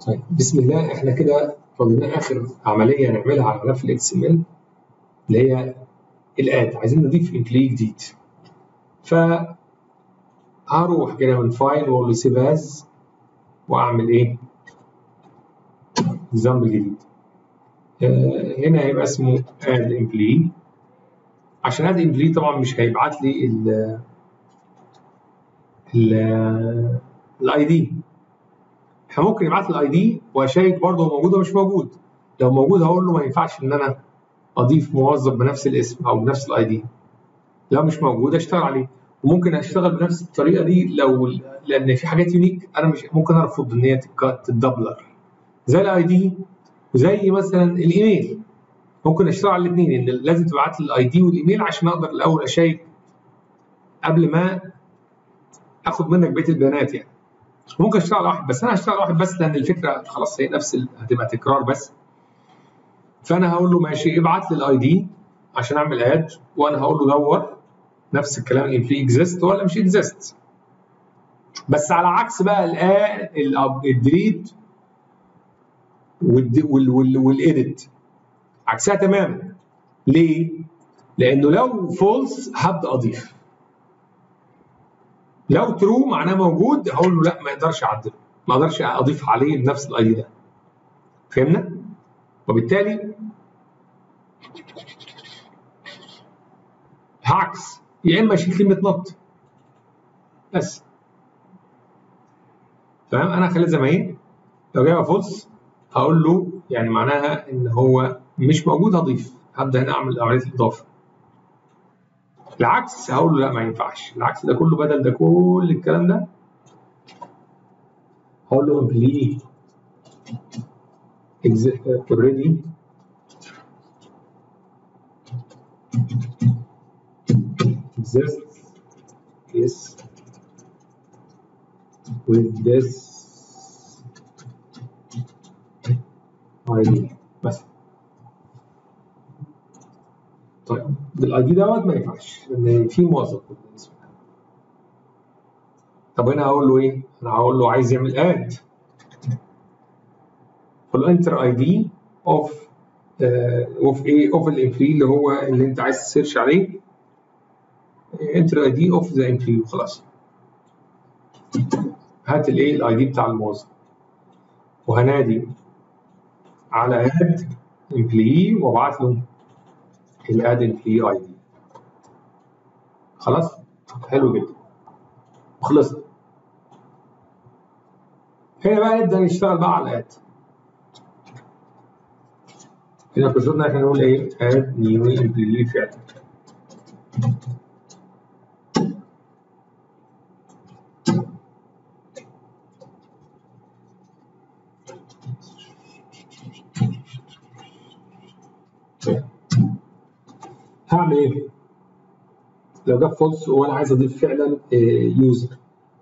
طيب بسم الله احنا كده فاضلنا اخر عمليه نعملها على ملف الاكس ام ال اللي هي الاد عايزين نضيف امبلي جديد ف هروح كده من فايل واقول له سيف از واعمل ايه اكزامبل جديد آه هنا هيبقى اسمه اد امبلي عشان اد امبلي طبعا مش هيبعت لي ال ال الاي دي احنا ممكن يبعت لي الاي دي واشيك برضه هو موجود ولا مش موجود لو موجود هقول له ما ينفعش ان انا اضيف موظف بنفس الاسم او بنفس الاي دي لو مش موجود اشتغل عليه وممكن اشتغل بنفس الطريقه دي لو لان في حاجات يونيك انا مش ممكن ارفض ان هي تتدبلر زي الاي دي وزي مثلا الايميل ممكن اشتغل على الاثنين ان لازم تبعت لي الاي دي والايميل عشان اقدر الاول اشيك قبل ما اخد منك بقيه البيانات يعني ممكن اشتغل على واحد بس انا هشتغل على واحد بس لان الفكره خلاص هي نفس هتبقى تكرار بس فانا هقول له ماشي ابعت لي الاي دي عشان اعمل اد وانا هقول له دور نفس الكلام ان في اكزيست ولا مش اكزيست بس على عكس بقى الديليت والايديت عكسها تماما ليه؟ لانه لو فولس هبدا اضيف لو ترو معناه موجود هقول له لا ما يقدرش اعدله ما اقدرش اضيف عليه بنفس الاي دي ده فهمنا؟ وبالتالي هعكس يا اما اشيل كلمه نوت بس تمام انا هخليها زي ما هي لو جايبها فولس هقول له يعني معناها ان هو مش موجود هضيف هبدا هنا اعمل عمليه الاضافه العكس هقول له لا ما ينفعش العكس ده كله بدل ده كل الكلام ده هقول له امبلي already exists yes with this ID بس طيب بالاي دي دوت ما ينفعش لان في موظف بالنسبه طب هنا هقول له ايه؟ انا هقول له عايز يعمل اد اقول له انتر اي دي اوف اوف ايه اوف الامبلي اللي هو اللي انت عايز تسيرش عليه انتر اي دي اوف ذا امبلي وخلاص هات الايه الاي دي بتاع الموظف وهنادي على اد امبلي وابعت له الاد امبلي اي دي خلاص حلو جدا خلصنا هنا بقى نبدا نشتغل بقى على الاد هنا قصتنا احنا نقول ايه اد نيو امبلي فعلا هعمل ايه؟ لو جاب فولس وانا عايز اضيف فعلا يوزر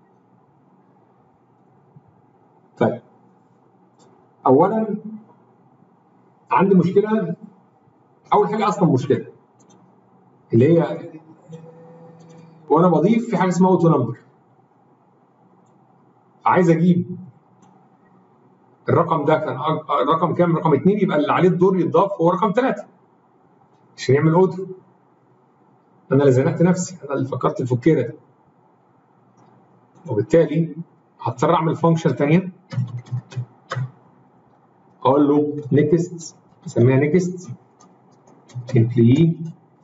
طيب اولا عندي مشكله اول حاجه اصلا مشكله اللي هي وانا بضيف في حاجه اسمها اوتو نمبر عايز اجيب الرقم ده كان رقم كام رقم اثنين يبقى اللي عليه الدور يتضاف هو رقم ثلاثه عشان يعمل اوتو انا اللي زنقت نفسي انا اللي فكرت الفكيره دي وبالتالي هضطر اعمل فانكشن ثانيه اقول له نيكست اسميها نيكست امبلي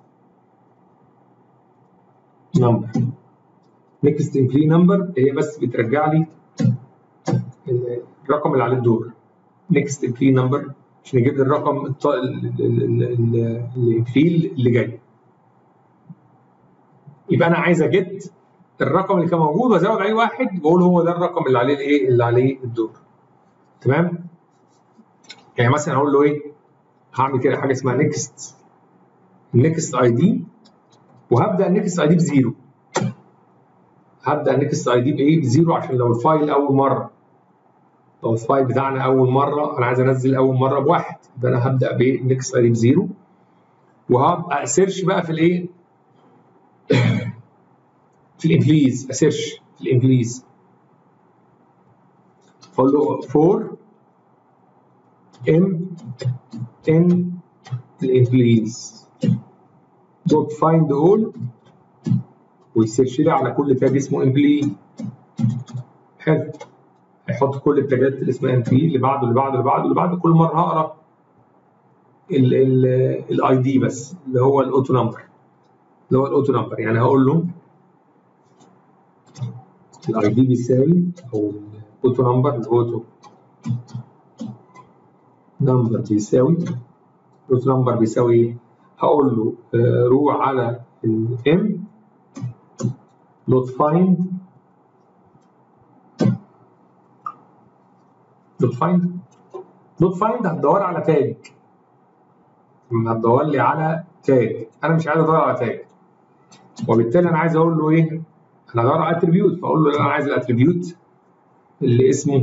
نمبر نيكست امبلي نمبر هي بس بترجع لي الرقم اللي عليه الدور نيكست امبلي نمبر عشان يجيب لي الرقم الامبلي اللي جاي يبقى انا عايز اجيت الرقم اللي كان موجود وازود عليه واحد واقول هو ده الرقم اللي عليه الايه اللي عليه الدور تمام يعني مثلا اقول له ايه هعمل كده حاجه اسمها نيكست نيكست اي دي وهبدا النيكست اي دي بزيرو هبدا النيكست اي دي بايه بزيرو عشان لو الفايل اول مره لو الفايل بتاعنا اول مره انا عايز انزل اول مره بواحد يبقى انا هبدا بايه نيكست اي دي بزيرو وهبقى اسيرش بقى في الايه في الانجليز اسيرش في الانجليز فاقول له فور ام ان الامبلويز دوت فايند اول ويسيرش لي على كل تاج اسمه امبلوي حلو هيحط كل التاجات اللي اسمها امبلوي اللي بعده اللي بعده اللي بعده اللي بعده كل مره هقرا الاي دي بس اللي هو الاوتو نمبر اللي هو الاوتو نمبر يعني هقول له الاي دي بيساوي او الاوتو نمبر الاوتو نمبر بيساوي الاوتو نمبر بيساوي ايه؟ هقول له آه، روح على الام دوت فايند دوت فايند دوت فايند هتدور على تاج هتدور لي على تاج انا مش عايز ادور على تاج وبالتالي انا عايز اقول له ايه انا هدور على اتريبيوت فاقول له انا عايز الاتريبيوت اللي اسمه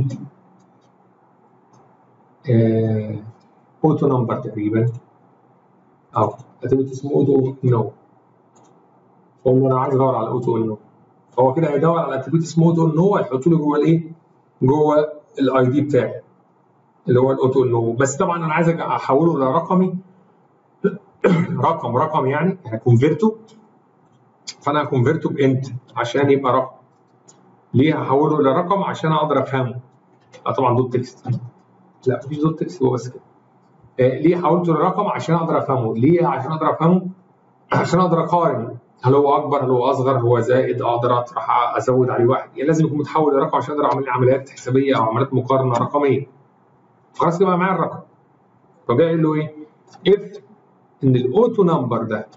اوتو نمبر تقريبا او اتريبيوت اسمه اوتو نو فاقول له انا عايز ادور على اوتو نو فهو كده هيدور على اتريبيوت اسمه اوتو نو هيحط له جوه الايه جوه الاي دي بتاعي اللي هو الاوتو نو بس طبعا انا عايز احوله لرقمي رقم رقم يعني هكونفرته فانا هكونفرته بانت عشان يبقى رقم ليه هحوله لرقم عشان اقدر افهمه اه طبعا دوت تكست لا مفيش دوت تكست هو بس كده آه ليه حولته لرقم عشان اقدر افهمه ليه عشان اقدر افهمه عشان اقدر اقارن هل هو اكبر هل هو اصغر هو زائد اقدر اطرح ازود عليه واحد يعني لازم يكون متحول لرقم عشان اقدر اعمل عمليات حسابيه او عمليات مقارنه رقميه خلاص كده بقى معايا الرقم فجاي قال له ايه اف ان الاوتو نمبر ده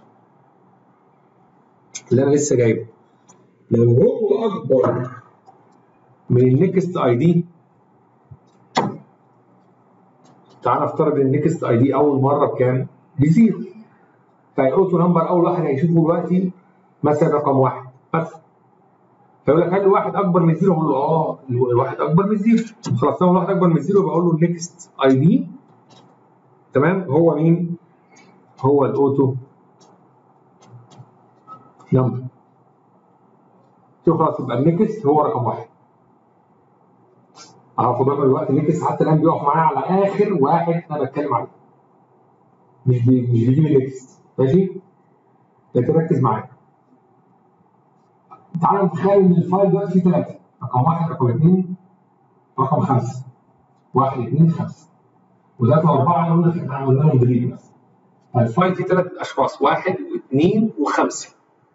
اللي انا لسه جايبه لو هو اكبر من النكست اي دي تعال نفترض ان النكست اي دي اول مره بكام؟ بزيرو فالاوتو نمبر اول واحد هيشوفه دلوقتي مثلا رقم واحد بس فيقول لك هل الواحد اكبر من زيرو؟ اقول له اه الواحد اكبر من زيرو خلاص لو الواحد اكبر من زيرو بقول له النكست اي دي تمام هو مين؟ هو الاوتو نمبر شوف خلاص يبقى النكست هو رقم واحد اهو خد بالك دلوقتي النكست حتى الان بيقف معايا على اخر واحد انا بتكلم عليه مش بي مش بيجيب النكست ماشي لكن ركز معايا تعالى نتخيل ان الفايل دلوقتي فيه ثلاثه رقم واحد رقم اثنين رقم خمسه واحد اثنين خمسه وثلاثه واربعه قلنا احنا عملنا لهم ديليت بس الفايل فيه ثلاث اشخاص واحد واثنين وخمسه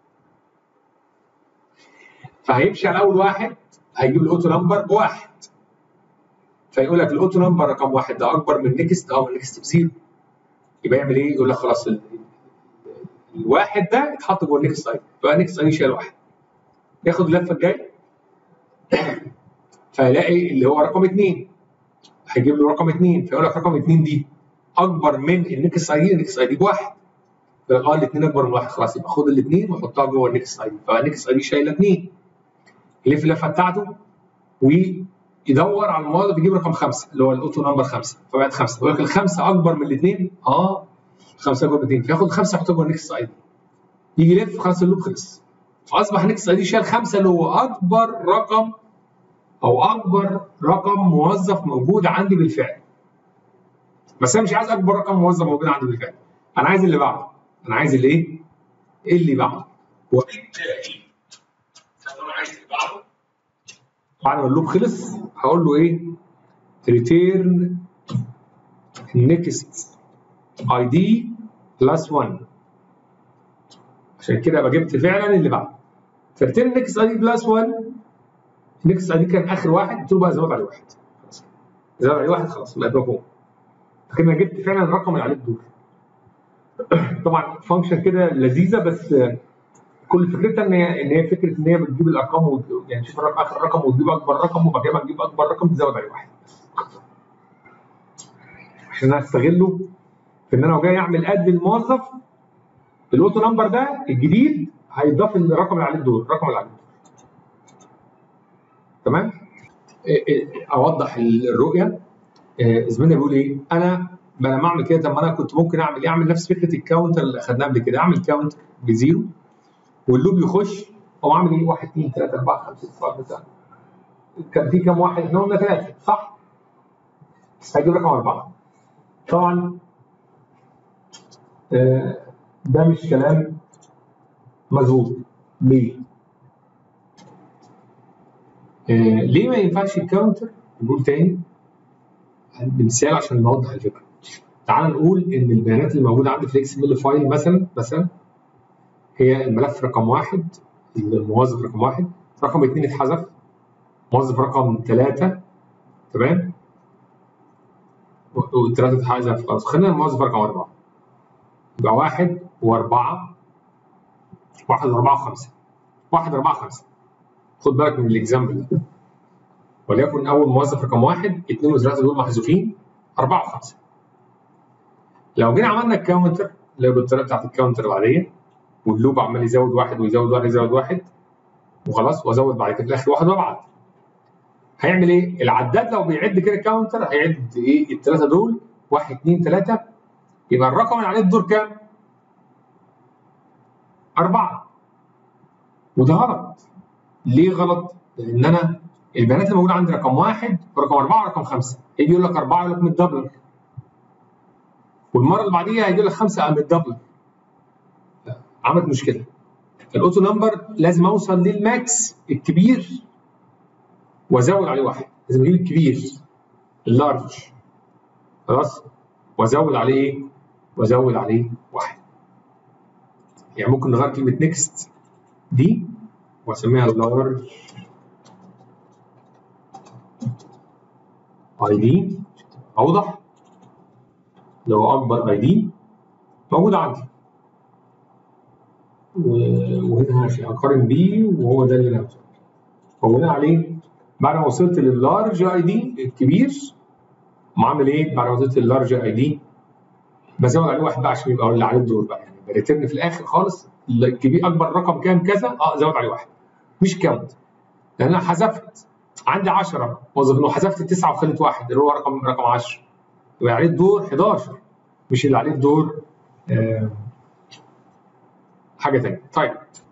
فهيمشي على اول واحد هيجيب الاوتو نمبر بواحد فيقول لك الاوتو نمبر رقم واحد ده اكبر من نكست اه من نكست بزيرو يبقى يعمل ايه؟ يقول لك خلاص ال... الواحد ده اتحط جوه النكست اي فبقى النكست اي شال واحد ياخد اللفه الجايه فيلاقي اللي هو رقم اثنين هيجيب له رقم اثنين فيقول لك رقم اثنين دي اكبر من النكست اي دي النكست اي دي بواحد يقول لك اه الاثنين اكبر من واحد خلاص يبقى خد الاثنين وحطها جوه النكست اي دي فالنكست اي دي شايله اثنين يلف اللفه بتاعته ويدور على الموظف يجيب رقم خمسه اللي هو الاوتو نمبر خمسه فبقت خمسه يقول لك الخمسه اكبر من الاثنين اه خمسه اكبر من الاثنين فياخد خمسه يحطها جوه النكست اي دي يجي يلف خلاص اللوب خلص فاصبح نكست اي دي شال خمسه اللي هو اكبر رقم او اكبر رقم موظف موجود عندي بالفعل بس انا مش عايز اكبر رقم موظف موجود عندي بالفعل انا عايز اللي بعده انا عايز اللي ايه؟ اللي بعده وبالتالي انا عايز اللي بعده بعد ما اللوب خلص هقول له ايه؟ ريتيرن next id plus 1 عشان كده ابقى جبت فعلا اللي بعده فريتيرن next id plus 1 next id كان اخر واحد قلت له بقى زود عليه واحد خلاص زود عليه واحد خلاص بقت مفهوم كده جبت فعلا الرقم اللي عليه الدور طبعا فانكشن كده لذيذه بس كل فكرتها ان هي ان هي فكره ان هي بتجيب الارقام وت... يعني تشوف الرقم اخر رقم وتجيب اكبر رقم وبعد كده تجيب اكبر رقم تزود عليه واحد عشان انا استغله في ان انا جاي اعمل اد للموظف الاوتو نمبر ده الجديد هيضاف للرقم اللي عليه الدور الرقم اللي عليه الدور تمام اوضح الرؤيه زميلنا بيقول ايه انا ما انا اعمل كده طب ما انا كنت ممكن اعمل ايه اعمل نفس فكره الكاونتر اللي اخدناها قبل كده اعمل كاونتر بزيرو واللوب يخش او اعمل ايه 1 2 3 4 5 6 7 مثلا كان في كام واحد احنا قلنا ثلاثه صح؟ هجيب رقم اربعه طبعا آه، ده مش كلام مظبوط ليه؟ آه، ليه ما ينفعش الكاونتر نقول تاني بمثال عشان نوضح الفكره تعال نقول ان البيانات اللي موجوده عندي في الاكس ام فايل مثلا مثلا هي الملف رقم واحد الموظف رقم واحد رقم اثنين اتحذف موظف رقم ثلاثه تمام والثلاثه اتحذف خلاص خلينا الموظف رقم اربعه يبقى واحد واربعه واحد واربعه وخمسه واحد اربعه خمسه خد بالك من الاكزامبل ده وليكن اول موظف رقم واحد اثنين وثلاثه دول محذوفين اربعه وخمسه لو جينا عملنا الكاونتر اللي هي بالطريقه بتاعت الكاونتر العاديه واللوب عمال يزود واحد ويزود واحد يزود واحد وخلاص وازود بعد كده في الاخر واحد وابعت هيعمل ايه؟ العداد لو بيعد كده كاونتر هيعد ايه الثلاثه دول واحد اثنين ثلاثه يبقى الرقم اللي عليه الدور كام؟ أربعة وده غلط ليه غلط؟ لأن أنا البيانات اللي موجودة عندي رقم واحد ورقم أربعة ورقم خمسة هيجي يقول لك أربعة يقول لك متدبلر والمرة اللي بعديها هيجي لك خمسة قام متدبلر عملت مشكلة الأوتو نمبر لازم أوصل للماكس الكبير وأزود عليه واحد لازم أجيب الكبير اللارج خلاص وأزود عليه إيه؟ وأزود عليه واحد يعني ممكن نغير كلمة نيكست دي واسميها لارج اي دي اوضح اللي هو اكبر اي دي موجود عندي وهنا اقارن بيه وهو ده اللي انا وبناء عليه بعد ما وصلت لللارج اي دي الكبير معامل ايه بعد ما وصلت لللارج اي دي بزود عليه واحد بقى عشان يبقى اللي عليه الدور بقى يعني بريترن في الاخر خالص الكبير اكبر رقم كام كذا اه زود عليه واحد مش كاونت لان انا حذفت عندي 10 موظفين وحذفت 9 وخليت واحد اللي هو رقم رقم 10 يبقى عليه الدور 11 مش اللي عليه الدور آه حاجه ثانيه طيب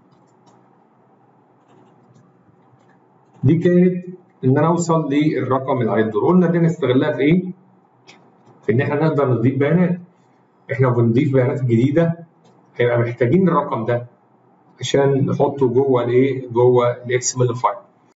دي كانت ان انا اوصل للرقم اللي عليه الدور قلنا دي نستغلها في ايه؟ في ان احنا نقدر نضيف بيانات احنا بنضيف بيانات جديده هيبقى محتاجين الرقم ده عشان نحطه جوه الايه؟ جوه الاكس ام ال فايل